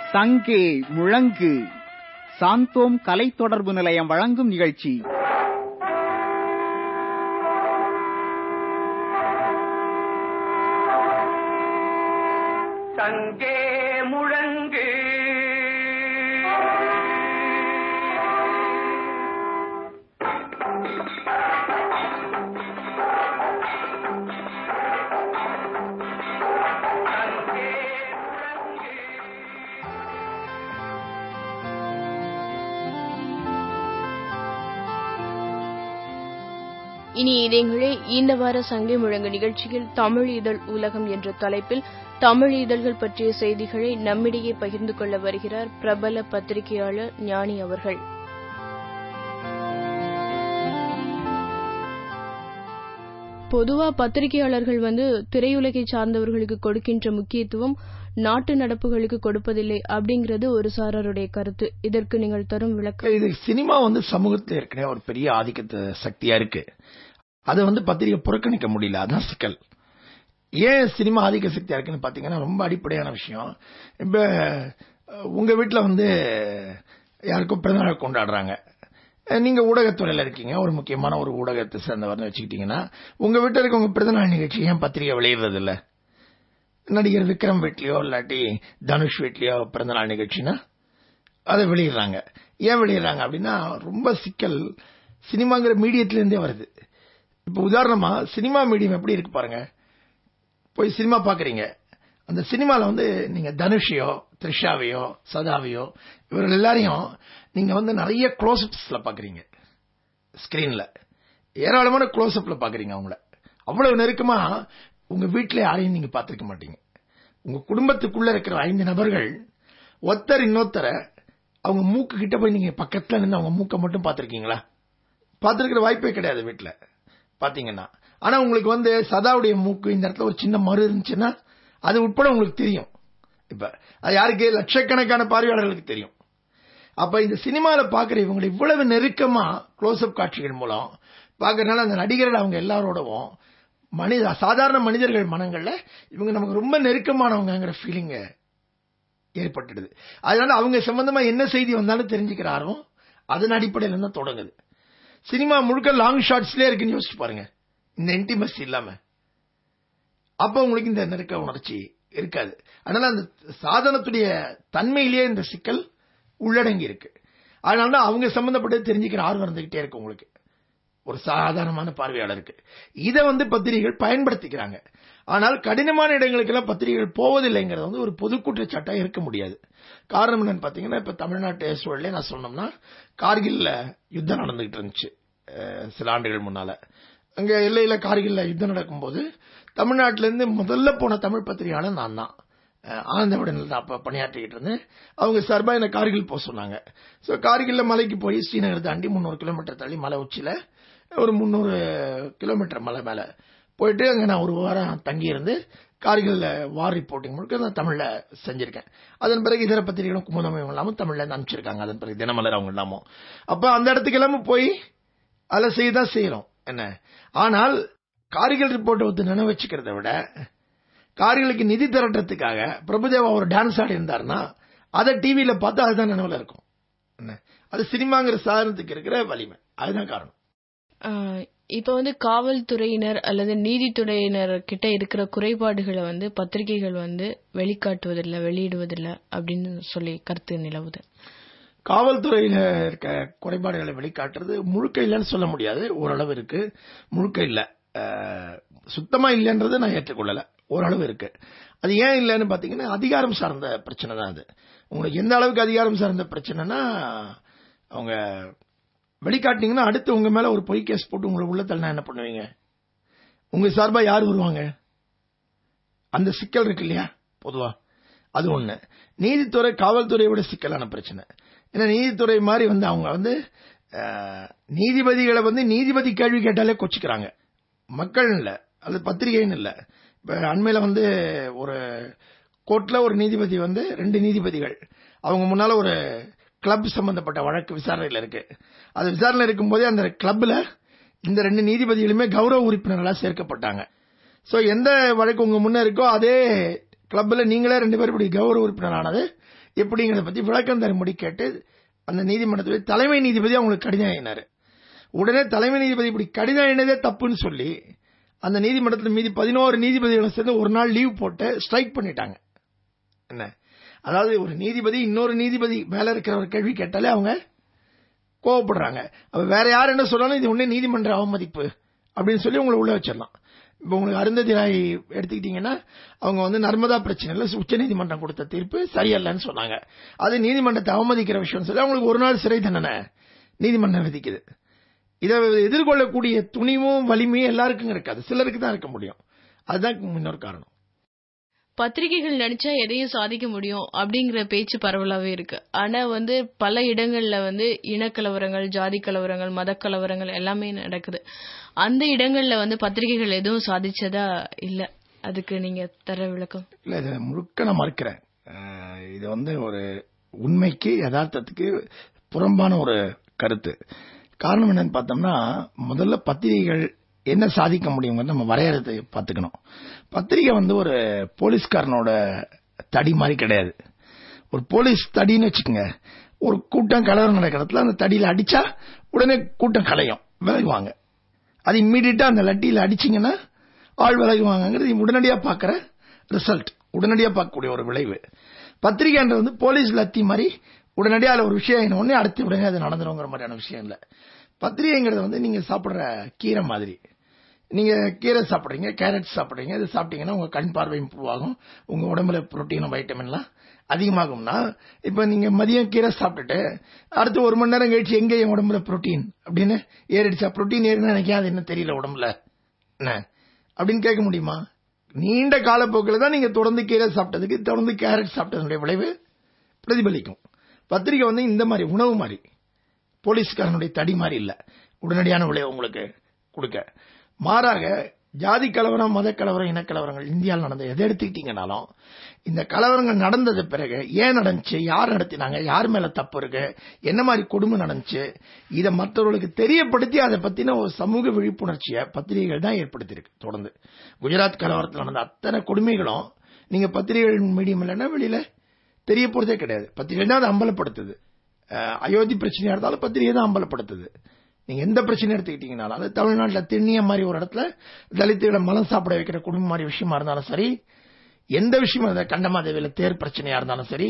சங்கே முழங்கு சாந்தோம் கலை தொடர்பு நிலையம் வழங்கும் நிகழ்ச்சி சங்கே முழங்கு சங்கே முழங்கு இனி இதயங்களே இந்த வார சங்கை முழங்கு நிகழ்ச்சியில் தமிழ் இதழ் உலகம் என்ற தலைப்பில் தமிழ் இதழ்கள் பற்றிய செய்திகளை நம்மிடையே பகிர்ந்து கொள்ள வருகிறார் பிரபல பத்திரிகையாளர் ஞானி அவர்கள் பொதுவா பத்திரிகையாளர்கள் வந்து திரையுலகை சார்ந்தவர்களுக்கு கொடுக்கின்ற முக்கியத்துவம் நாட்டு நடப்புகளுக்கு கொடுப்பதில்லை அப்படிங்கிறது ஒரு சாரருடைய கருத்து இதற்கு நீங்கள் தரும் விளக்கம் இது சினிமா வந்து சமூகத்துல ஏற்கனவே ஒரு பெரிய ஆதிக்கத்து சக்தியா இருக்கு அதை வந்து பத்திரிகை புறக்கணிக்க முடியல அதான் சிக்கல் ஏன் சினிமா ஆதிக்க சக்தியா இருக்குன்னு பாத்தீங்கன்னா ரொம்ப அடிப்படையான விஷயம் இப்ப அஹ், உங்க வீட்டுல வந்து யாருக்கும் பிறந்தநாள் கொண்டாடுறாங்க அஹ், நீங்க ஊடகத்துறையில இருக்கீங்க ஒரு முக்கியமான ஒரு ஊடகத்தை சேர்ந்தவர்னு வச்சுக்கிட்டீங்கன்னா உங்க வீட்டுல இருக்க உங்க பிறந்தநாள் நிகழ்ச்சி ஏன் பத்திரிகை வெளியிடுறது இல்ல நடிகர் விக்ரம் வீட்லயோ இல்லாட்டி தனுஷ் வீட்லயோ பிறந்தநாள் நிகழ்ச்சினா அதை வெளியிடுறாங்க ஏன் வெளியிடுறாங்க அப்படின்னா ரொம்ப சிக்கல் சினிமாங்கிற மீடியத்துல இருந்தே வருது இப்ப உதாரணமா சினிமா மீடியம் எப்படி இருக்கு பாருங்க போய் சினிமா பாக்குறீங்க அந்த சினிமால வந்து நீங்க தனுஷையோ த்ரிஷாவையோ சதாவையோ இவர்கள் எல்லாரையும் நீங்க வந்து நிறைய க்ளோஸ்அப்ஸ்ல பாக்குறீங்க ஸ்கிரீன்ல ஏராளமான க்ளோஸ்அப்ல பாக்குறீங்க அவங்கள அவ்வளவு நெருக்கமா உங்க வீட்ல யாரையும் நீங்க பார்த்திருக்க மாட்டீங்க உங்க குடும்பத்துக்குள்ள இருக்கிற ஐந்து நபர்கள் ஒருத்தர் இன்னொருத்தரை அவங்க மூக்கு கிட்ட போய் நீங்க பக்கத்துல நின்று அவங்க மூக்க மட்டும் பார்த்திருக்கீங்களா பார்த்திருக்கிற வாய்ப்பே கிடையாது வீட்ல பாத்தீங்கன்னா ஆனா உங்களுக்கு வந்து சதாவுடைய மூக்கு இந்த இடத்துல ஒரு சின்ன மறு இருந்துச்சுன்னா அது உட்பட உங்களுக்கு தெரியும் இப்ப அது யாருக்கு லட்சக்கணக்கான பார்வையாளர்களுக்கு தெரியும் அப்ப இந்த சினிமால பாக்குற இவங்களை இவ்வளவு நெருக்கமா க்ளோஸ்அப் காட்சிகள் மூலம் பாக்குறதுனால அந்த நடிகர்கள் அவங்க எல்லாரோடவும் மனித சாதாரண மனிதர்கள் மனங்கள்ல இவங்க நமக்கு ரொம்ப நெருக்கமானவங்கங்கிற ஃபீலிங் ஏற்பட்டுடுது அதனால அவங்க சம்பந்தமா என்ன செய்தி வந்தாலும் தெரிஞ்சுக்கிற ஆர்வம் அதன் அடிப்படையில தான் தொடங்குது சினிமா முழுக்க லாங் ஷாட்ஸ்லயே இருக்குன்னு யோசிச்சு பாருங்க இந்த இன்டிமசி இல்லாம அப்ப உங்களுக்கு இந்த நெருக்க உணர்ச்சி இருக்காது அதனால அந்த சாதனத்துடைய தன்மையிலேயே இந்த சிக்கல் உள்ளடங்கி இருக்கு அதனால தான் அவங்க சம்பந்தப்பட்டது தெரிஞ்சுக்கிற ஆர்வம் இருந்துகிட்டே இருக்கு உங்களுக்கு ஒரு சாதாரணமான பார்வையாளருக்கு இதை வந்து பத்திரிகைகள் பயன்படுத்திக்கிறாங்க ஆனால் கடினமான இடங்களுக்கெல்லாம் பத்திரிகைகள் போவதில்லைங்கிறது வந்து ஒரு பொது குற்றச்சாட்டா இருக்க முடியாது காரணம் என்னன்னு பாத்தீங்கன்னா இப்ப தமிழ்நாட்டு சூழலே நான் சொன்னோம்னா கார்கில்ல யுத்தம் நடந்துகிட்டு இருந்துச்சு அஹ், சில ஆண்டுகள் முன்னால அங்க எல்லையில கார்கில்ல யுத்தம் நடக்கும்போது தமிழ்நாட்டில இருந்து முதல்ல போன தமிழ் பத்திரிகையாளர் நான் தான் அஹ், ஆனந்தவிடனில் தான் அப்ப பணியாற்றிக்கிட்டு இருந்தேன் அவங்க சார்பா என்ன கார்கில் போக சொன்னாங்க சோ கார்கில்ல மலைக்கு போய் ஸ்ரீநகர் தாண்டி முந்நூறு கிலோமீட்டர் தள்ளி மலை உச்சியில ஒரு முந்நூறு கிலோமீட்டர் மலை மேல போயிட்டு அங்க நான் ஒரு வாரம் தங்கி இருந்து கார்கில் வார் ரிப்போர்ட்டிங் முழுக்க நான் தமிழ்ல செஞ்சிருக்கேன் அதன் பிறகு இதர பத்திரிகைகளும் குமுதமும் இல்லாம தமிழ்ல இருந்து அனுப்பிச்சிருக்காங்க அதன் பிறகு தினமலர் அவங்க எல்லாமும் அப்ப அந்த இடத்துக்கு எல்லாமே போய் அதில் செய்யதான் செய்யறோம் என்ன ஆனால் கார்கில் ரிப்போர்ட்டை வந்து நினைவு வச்சுக்கிறத விட கார்களுக்கு நிதி திரட்டுறதுக்காக பிரபுதேவா ஒரு டான்ஸ் ஆடி இருந்தாருன்னா அதை டிவியில பார்த்தா அதுதான் நினைவுல இருக்கும் என்ன அது சினிமாங்கிற சாதனத்துக்கு இருக்கிற வலிமை அதுதான் காரணம் ஆஹ் இப்ப வந்து காவல்துறையினர் அல்லது நீதித்துறையினர் கிட்ட இருக்கிற குறைபாடுகளை வந்து பத்திரிகைகள் வந்து வெளிக்காட்டுவதில்லை வெளியிடுவதில்லை அப்படின்னு சொல்லி கருத்து நிலவுது காவல்துறையில இருக்க குறைபாடுகளை வெளிக்காட்டுறது முழுக்க இல்லைன்னு சொல்ல முடியாது ஓரளவு இருக்கு முழுக்க இல்ல அஹ், சுத்தமா இல்லைன்றதை நான் ஏற்றுக்கொள்ளல ஓரளவு இருக்கு அது ஏன் இல்லைன்னு பாத்தீங்கன்னா அதிகாரம் சார்ந்த பிரச்சனை தான் அது உங்களுக்கு எந்த அளவுக்கு அதிகாரம் சார்ந்த பிரச்சனைனா அவங்க வெளிக்காட்டினீங்கன்னா அடுத்து உங்க மேல ஒரு பொய் கேஸ் போட்டு உங்களை உள்ள தள்ளினா என்ன பண்ணுவீங்க உங்க சார்பா யார் வருவாங்க அந்த சிக்கல் இருக்கு இல்லையா பொதுவா அது ஒண்ணு நீதித்துறை காவல்துறையை விட சிக்கலான பிரச்சனை ஏன்னா நீதித்துறை மாதிரி வந்து அவங்க வந்து அஹ், நீதிபதிகளை வந்து நீதிபதி கேள்வி கேட்டாலே கொச்சிக்கிறாங்க மக்கள் இல்ல அது பத்திரிகைன்னு இல்ல இப்ப அண்மையில வந்து ஒரு கோர்ட்ல ஒரு நீதிபதி வந்து ரெண்டு நீதிபதிகள் அவங்க முன்னால ஒரு கிளப் சம்பந்தப்பட்ட வழக்கு விசாரணையில இருக்கு அது விசாரணை இருக்கும்போதே அந்த கிளப்ல இந்த ரெண்டு நீதிபதிகளுமே கௌரவ உறுப்பினர்களா சேர்க்கப்பட்டாங்க சோ எந்த வழக்கு உங்க முன்ன இருக்கோ அதே கிளப்ல நீங்களே ரெண்டு பேரும் இப்படி கௌரவ உறுப்பினர் ஆனது எப்படிங்கிறத பத்தி விளக்கம் தரும்படி கேட்டு அந்த நீதிமன்றத்தில் தலைமை நீதிபதி அவங்களுக்கு கடிதம் எழுதினாரு உடனே தலைமை நீதிபதி இப்படி கடிதம் எழுதினதே தப்புன்னு சொல்லி அந்த நீதிமன்றத்தில் மீதி பதினோரு நீதிபதிகளை சேர்ந்து ஒரு நாள் லீவ் போட்டு ஸ்ட்ரைக் பண்ணிட்டாங்க என்ன அதாவது ஒரு நீதிபதி இன்னொரு நீதிபதி மேல இருக்கிற ஒரு கேள்வி கேட்டாலே அவங்க கோவப்படுறாங்க அப்ப வேற யார் என்ன சொன்னாலும் இது உடனே நீதிமன்ற அவமதிப்பு அப்படின்னு சொல்லி உங்களை உள்ள வச்சிடலாம் இப்போ உங்களுக்கு அருந்ததி ராய் எடுத்துக்கிட்டீங்கன்னா அவங்க வந்து நர்மதா பிரச்சனையில உச்ச நீதிமன்றம் கொடுத்த தீர்ப்பு சரியல்லன்னு சொன்னாங்க அது நீதிமன்றத்தை அவமதிக்கிற விஷயம் சொல்லி அவங்களுக்கு ஒரு நாள் சிறை தண்டனை நீதிமன்றம் விதிக்குது இதை எதிர்கொள்ளக்கூடிய துணிவும் வலிமையும் எல்லாருக்கும் இருக்காது சிலருக்கு தான் இருக்க முடியும் அதுதான் இன்னொரு காரணம் பத்திரிகைகள் நினைச்சா எதையும் சாதிக்க முடியும் அப்படிங்கிற பேச்சு பரவலாவே இருக்கு ஆனா வந்து பல இடங்கள்ல வந்து இனக்கலவரங்கள் ஜாதி கலவரங்கள் மத கலவரங்கள் எல்லாமே நடக்குது அந்த இடங்கள்ல வந்து பத்திரிகைகள் எதுவும் சாதிச்சதா இல்ல அதுக்கு நீங்க தர விளக்கம் இல்ல இதை முழுக்க நான் மறுக்கிறேன் அஹ் இது வந்து ஒரு உண்மைக்கு யதார்த்தத்துக்கு புறம்பான ஒரு கருத்து காரணம் என்னன்னு பார்த்தோம்னா முதல்ல பத்திரிகைகள் என்ன சாதிக்க முடியுங்கிறது நம்ம வரையறதை பார்த்துக்கணும் பத்திரிகை வந்து ஒரு போலீஸ்காரனோட தடி மாதிரி கிடையாது ஒரு போலீஸ் தடின்னு வச்சுக்கோங்க ஒரு கூட்டம் கலவரம் நடக்கிற இடத்துல அந்த தடியில அடிச்சா உடனே கூட்டம் கலையும் விலகுவாங்க அது இம்மீடியட்டா அந்த லட்டியில அடிச்சீங்கன்னா ஆள் விலகுவாங்கிறது உடனடியா பார்க்கிற ரிசல்ட் உடனடியா பார்க்கக்கூடிய ஒரு விளைவு பத்திரிகைன்றது வந்து போலீஸ் லத்தி மாதிரி உடனடியா அதுல ஒரு விஷயம் ஆயின உடனே அடுத்து உடனே அது நடந்துருங்கிற மாதிரியான விஷயம் இல்ல பத்திரிகைங்கிறது வந்து நீங்க சாப்பிடுற கீரை மாதிரி நீங்க கீரை சாப்பிடுறீங்க கேரட் சாப்பிடுறீங்க இது சாப்பிட்டீங்கன்னா உங்க கண் பார்வை இம்ப்ரூவ் ஆகும் உங்க உடம்புல புரோட்டீனும் வைட்டமின்லாம் அதிகமாகும்னா இப்ப நீங்க மதியம் கீரை சாப்பிட்டுட்டு அடுத்து ஒரு மணி நேரம் கழிச்சு எங்க என் உடம்புல புரோட்டீன் அப்படின்னு ஏறிடுச்சா புரோட்டீன் ஏறினா எனக்கு அது என்ன தெரியல உடம்புல என்ன அப்படின்னு கேட்க முடியுமா நீண்ட காலப்போக்கில் தான் நீங்க தொடர்ந்து கீரை சாப்பிட்டதுக்கு தொடர்ந்து கேரட் சாப்பிட்டதனுடைய விளைவு பிரதிபலிக்கும் பத்திரிகை வந்து இந்த மாதிரி உணவு மாதிரி போலீஸ்காரனுடைய தடி மாதிரி இல்ல உடனடியான விளைவு உங்களுக்கு கொடுக்க மாறாக ஜாதி கலவரம் மத கலவரம் இனக்கலவரங்கள் இந்தியாவில் நடந்த எதை எடுத்துக்கிட்டீங்கனாலும் இந்த கலவரங்கள் நடந்தது பிறகு ஏன் நடந்துச்சு யார் நடத்தினாங்க யார் மேல தப்பு இருக்கு என்ன மாதிரி கொடுமை நடந்துச்சு இதை மற்றவர்களுக்கு தெரியப்படுத்தி அதை பத்தின ஒரு சமூக விழிப்புணர்ச்சியை பத்திரிகைகள் தான் ஏற்படுத்தியிருக்கு தொடர்ந்து குஜராத் கலவரத்தில் நடந்த அத்தனை கொடுமைகளும் நீங்க பத்திரிகைகள் மீடியம் இல்லைன்னா வெளியில தெரிய போறதே கிடையாது பத்திரிகை தான் அதை அம்பலப்படுத்துது அஹ் அயோத்தி பிரச்சனையா இருந்தாலும் பத்திரிகை தான் அம்பலப்படுத்துது நீங்க எந்த பிரச்சனை எடுத்துக்கிட்டீங்கனாலும் அது தமிழ்நாட்டில் திண்ணிய மாதிரி ஒரு இடத்துல தலித்துகளை மலம் சாப்பிட வைக்கிற குடும்பம் மாதிரி விஷயமா இருந்தாலும் சரி எந்த விஷயமா இருந்தா கண்டமாதேவியில தேர் பிரச்சனையா இருந்தாலும் சரி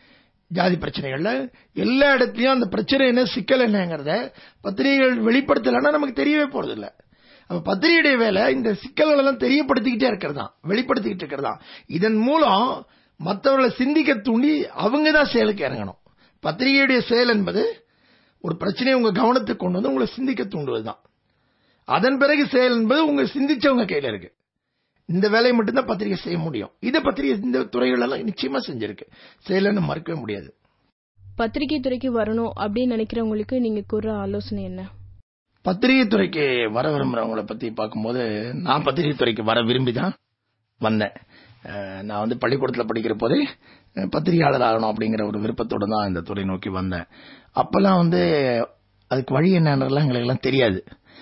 ஜாதி பிரச்சனைகள்ல எல்லா இடத்துலயும் அந்த பிரச்சனை என்ன சிக்கல் என்னங்கிறத பத்திரிகைகள் வெளிப்படுத்தலைன்னா நமக்கு தெரியவே போறது இல்ல அப்ப பத்திரிகையுடைய வேலை இந்த சிக்கல்கள் எல்லாம் தெரியப்படுத்திக்கிட்டே இருக்கிறது தான் வெளிப்படுத்திக்கிட்டு இருக்கிறது தான் இதன் மூலம் மற்றவர்களை சிந்திக்க தூண்டி அவங்க தான் செயலுக்கு இறங்கணும் பத்திரிகையுடைய செயல் என்பது ஒரு பிரச்சனையை உங்க கவனத்துக்கு கொண்டு வந்து உங்களை சிந்திக்க தூண்டுவதுதான் அதன் பிறகு செயல் என்பது உங்க சிந்திச்சவங்க கையில இருக்கு இந்த வேலையை மட்டும்தான் பத்திரிகை செய்ய முடியும் இதை பத்திரிகை இந்த துறைகள் எல்லாம் நிச்சயமா செஞ்சிருக்கு செயலன்னு மறுக்கவே முடியாது பத்திரிகை துறைக்கு வரணும் அப்படின்னு நினைக்கிறவங்களுக்கு நீங்க கூற ஆலோசனை என்ன பத்திரிகை துறைக்கு வர விரும்புறவங்கள பத்தி பார்க்கும்போது நான் பத்திரிகை துறைக்கு வர விரும்பி தான் வந்தேன் அஹ் நான் வந்து பள்ளிக்கூடத்தில் படிக்கிற போதே அஹ் பத்திரிகையாளர் ஆகணும் அப்படிங்கிற ஒரு விருப்பத்தோட தான் இந்த துறை நோக்கி வந்தேன் அப்பெல்லாம் வந்து அதுக்கு வழி என்னன்றதுலாம் எங்களுக்கு எல்லாம் தெரியாது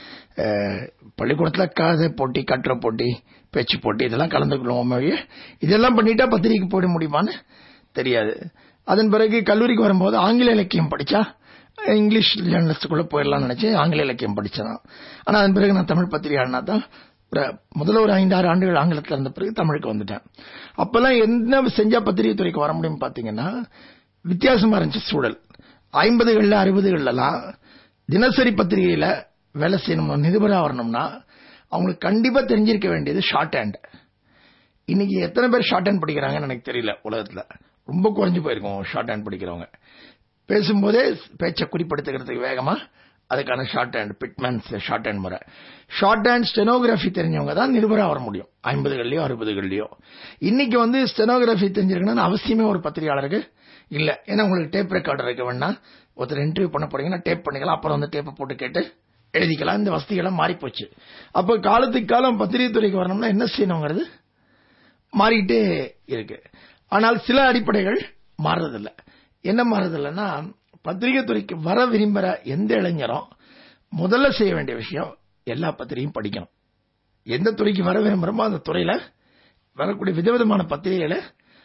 அஹ் பள்ளிக்கூடத்துல கதை போட்டி கட்டுரை போட்டி பேச்சு போட்டி இதெல்லாம் கலந்துக்கொள்வோம் வழிய இதெல்லாம் பண்ணிட்டா பத்திரிகைக்கு போயிட முடியுமான்னு தெரியாது அதன் பிறகு கல்லூரிக்கு வரும்போது ஆங்கில இலக்கியம் படிச்சா இங்கிலீஷ் ஜேர்னலிஸ்டுக்குள்ள போயிடலாம்னு நினைச்சு ஆங்கில இலக்கியம் படிச்சேன் ஆனா அதன் பிறகு நான் தமிழ் பத்திரிகையாளனா தான் ஒரு முதல்ல ஒரு ஐந்தாறு ஆண்டுகள் ஆங்கிலத்தில் இருந்த பிறகு தமிழுக்கு வந்துட்டேன் அப்பெல்லாம் என்ன செஞ்சா பத்திரிகை துறைக்கு வர முடியும் பாத்தீங்கன்னா வித்தியாசமா இருந்துச்சு சூழல் ஐம்பதுகள்ல அறுபதுகள்லாம் தினசரி பத்திரிகையில வேலை செய்யணும் நிருபரா வரணும்னா அவங்களுக்கு கண்டிப்பா தெரிஞ்சிருக்க வேண்டியது ஷார்ட் ஹேண்ட் இன்னைக்கு எத்தனை பேர் ஷார்ட் ஹேண்ட் படிக்கிறாங்கன்னு எனக்கு தெரியல உலகத்துல ரொம்ப குறைஞ்சு போயிருக்கும் ஷார்ட் ஹேண்ட் படிக்கிறவங்க பேசும்போதே பேச்சை குறிப்படுத்துகிறதுக்கு வேகமா அதுக்கான shorthand Pitman's shorthand முறை ஷார்ட் ஹேண்ட் ஸ்டெனோகிராஃபி தெரிஞ்சவங்க தான் நிருபரா வர முடியும் ஐம்பதுகள்லயோ அறுபதுகள்லயோ இன்னைக்கு வந்து ஸ்டெனோகிராஃபி தெரிஞ்சிருக்கணும்னு அவசியமே ஒரு பத்திரிகையாளருக்கு இல்ல ஏன்னா உங்களுக்கு டேப் ரெக்கார்டர் இருக்க வேணா ஒருத்தர் இன்டர்வியூ பண்ண போறீங்கன்னா டேப் பண்ணிக்கலாம் அப்புறம் வந்து டேப்பை போட்டு கேட்டு எழுதிக்கலாம் இந்த வசதிகள்லாம் மாறி போச்சு அப்ப காலத்துக்கு காலம் பத்திரிகை துறைக்கு வரணும்னா என்ன செய்யணுங்கிறது மாறிக்கிட்டே இருக்கு ஆனால் சில அடிப்படைகள் மாறுறதில்ல என்ன மாறுறதில்லைன்னா பத்திரிகை துறைக்கு வர விரும்புற எந்த இளைஞரும் முதல்ல செய்ய வேண்டிய விஷயம் எல்லா பத்திரிகையும் படிக்கணும் எந்த துறைக்கு வர விரும்புறோமோ அந்த துறையில வரக்கூடிய விதவிதமான பத்திரிகைகளை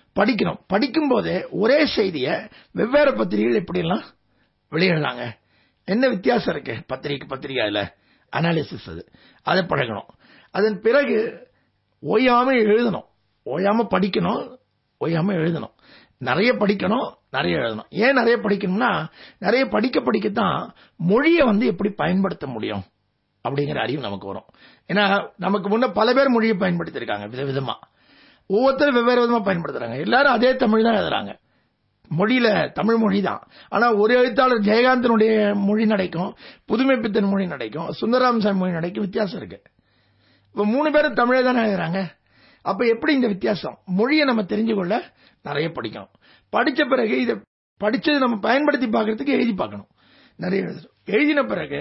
படிக்கணும் படிக்கும் போதே ஒரே செய்தியை வெவ்வேறு பத்திரிகைகள் எப்படியெல்லாம் வெளியிடலாங்க என்ன வித்தியாசம் இருக்கு பத்திரிகை பத்திரிகை அதுல அனாலிசிஸ் அது அதை பழகணும் அதன் பிறகு ஓயாம எழுதணும் ஓயாம படிக்கணும் ஓயாம எழுதணும் நிறைய படிக்கணும் நிறைய எழுதணும் ஏன் நிறைய படிக்கணும்னா நிறைய படிக்க படிக்கத்தான் மொழியை வந்து எப்படி பயன்படுத்த முடியும் அப்படிங்கிற அறிவு நமக்கு வரும் ஏன்னா நமக்கு முன்ன பல பேர் மொழியை பயன்படுத்தியிருக்காங்க விதவிதமா ஒவ்வொருத்தரும் வெவ்வேறு விதமா பயன்படுத்துறாங்க எல்லாரும் அதே தமிழ் தான் எழுதுறாங்க மொழியில தமிழ் மொழி தான் ஆனா ஒரு எழுத்தாளர் ஜெயகாந்தனுடைய மொழி நடைக்கும் புதுமை பித்தன் மொழி நடைக்கும் சுந்தரராம சாமி மொழி நடைக்கும் வித்தியாசம் இருக்கு இப்ப மூணு பேரும் தமிழே தானே எழுதுறாங்க அப்ப எப்படி இந்த வித்தியாசம் மொழியை நம்ம தெரிஞ்சு கொள்ள நிறைய படிக்கணும் படிச்ச பிறகு இதை படிச்சது நம்ம பயன்படுத்தி பார்க்கறதுக்கு எழுதி பார்க்கணும் நிறைய எழுதணும் எழுதின பிறகு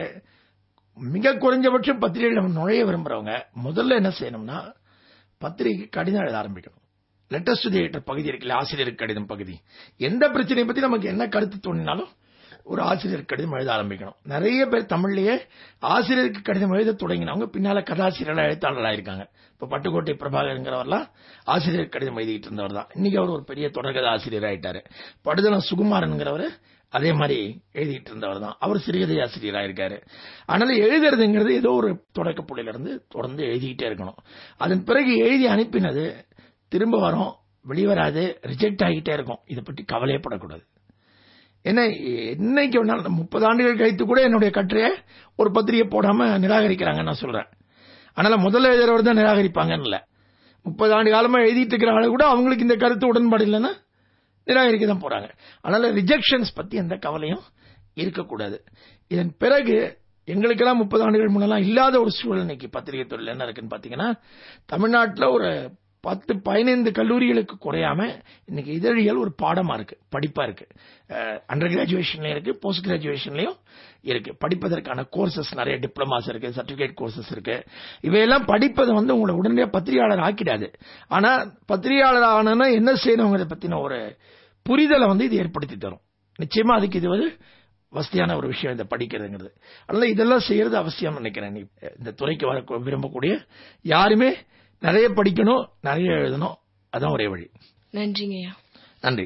மிக குறைஞ்சபட்சம் பத்திரிகையில் நம்ம நுழைய விரும்புறவங்க முதல்ல என்ன செய்யணும்னா பத்திரிகை கடிதம் எழுத ஆரம்பிக்கணும் லெட்டர்ஸ் டு எடிட்டர் பகுதி இருக்குல்ல ஆசிரியருக்கு கடிதம் பகுதி எந்த பிரச்சனையை பத்தி நமக்கு என்ன கருத்து தோணினாலும் ஒரு ஆசிரியர் கடிதம் எழுத ஆரம்பிக்கணும் நிறைய பேர் தமிழ்லயே ஆசிரியருக்கு கடிதம் எழுத தொடங்கினவங்க பின்னால கதாசிரியர்களா எழுத்தாளர்களா இருக்காங்க இப்ப பட்டுக்கோட்டை பிரபாகருங்கிறவர்லாம் ஆசிரியர் கடிதம் எழுதிட்டு இருந்தவர் தான் இன்னைக்கு அவர் ஒரு பெரிய தொடர்கதை ஆசிரியர் ஆயிட்டாரு படுதலம் சுகுமாரன்கிறவர் அதே மாதிரி எழுதிட்டு இருந்தவர் தான் அவர் சிறுகதை ஆசிரியரா இருக்காரு அதனால எழுதுறதுங்கிறது ஏதோ ஒரு தொடக்க புள்ளியில இருந்து தொடர்ந்து எழுதிக்கிட்டே இருக்கணும் அதன் பிறகு எழுதி அனுப்பினது திரும்ப வரும் வெளிவராது ரிஜெக்ட் ஆகிட்டே இருக்கும் இதை பற்றி கவலையப்படக்கூடாது ஏன்னா இன்னைக்கு முப்பது ஆண்டுகள் கழித்து கூட என்னுடைய கட்டுரையை ஒரு பத்திரிகை போடாம நிராகரிக்கிறாங்க நான் சொல்றேன் அதனால முதல்ல எழுதுறவர் தான் நிராகரிப்பாங்கன்னு இல்ல முப்பது ஆண்டு காலமா எழுதிட்டு இருக்கிறவங்க கூட அவங்களுக்கு இந்த கருத்து உடன்பாடு இல்லைன்னா நிராகரிக்க தான் போறாங்க அதனால ரிஜெக்ஷன்ஸ் பத்தி எந்த கவலையும் இருக்கக்கூடாது இதன் பிறகு எங்களுக்கெல்லாம் முப்பது ஆண்டுகள் முன்னெல்லாம் இல்லாத ஒரு சூழல் இன்னைக்கு பத்திரிகை தொழில் என்ன இருக்குன்னு பாத்தீங்கன்னா தமிழ்நாட்டில் ஒரு பத்து பதினைந்து கல்லூரிகளுக்கு குறையாம இன்னைக்கு இதழியல் ஒரு பாடமா இருக்கு படிப்பா இருக்கு அண்டர் கிராஜுவேஷன்லயும் இருக்கு போஸ்ட் கிராஜுவேஷன்லயும் இருக்கு படிப்பதற்கான கோர்சஸ் நிறைய டிப்ளமாஸ் இருக்கு சர்டிபிகேட் கோர்சஸ் இருக்கு இவையெல்லாம் படிப்பதை வந்து உங்களை உடனடியாக பத்திரிகையாளர் ஆக்கிடாது ஆனா பத்திரிகையாளர் ஆனா என்ன செய்யணுங்கிறத பத்தின ஒரு புரிதலை வந்து இது ஏற்படுத்தி தரும் நிச்சயமா அதுக்கு இது வந்து வசதியான ஒரு விஷயம் இதை படிக்கிறதுங்கிறது அதனால இதெல்லாம் செய்யறது அவசியம் நினைக்கிறேன் நீ இந்த துறைக்கு வர விரும்பக்கூடிய யாருமே நிறைய படிக்கணும் நிறைய எழுதணும் அதான் ஒரே வழி நன்றிங்கய்யா நன்றி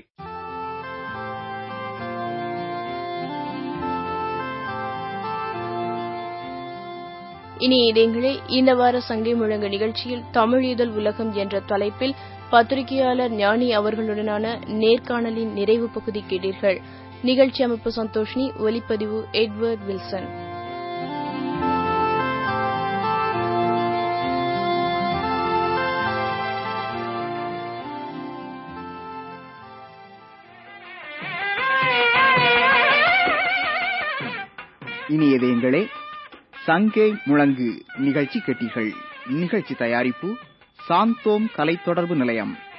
இனி இதேங்களே இந்த வார சங்கை முழங்கு நிகழ்ச்சியில் தமிழ் இதழ் உலகம் என்ற தலைப்பில் பத்திரிகையாளர் ஞானி அவர்களுடனான நேர்காணலின் நிறைவு பகுதி கேட்டீர்கள் நிகழ்ச்சி அமைப்பு சந்தோஷினி ஒலிப்பதிவு எட்வர்ட் வில்சன் இனியதேங்களே சங்கே முழங்கு நிகழ்ச்சி கேட்டீர்கள் நிகழ்ச்சி தயாரிப்பு சாந்தோம் கலை தொடர்பு நிலையம்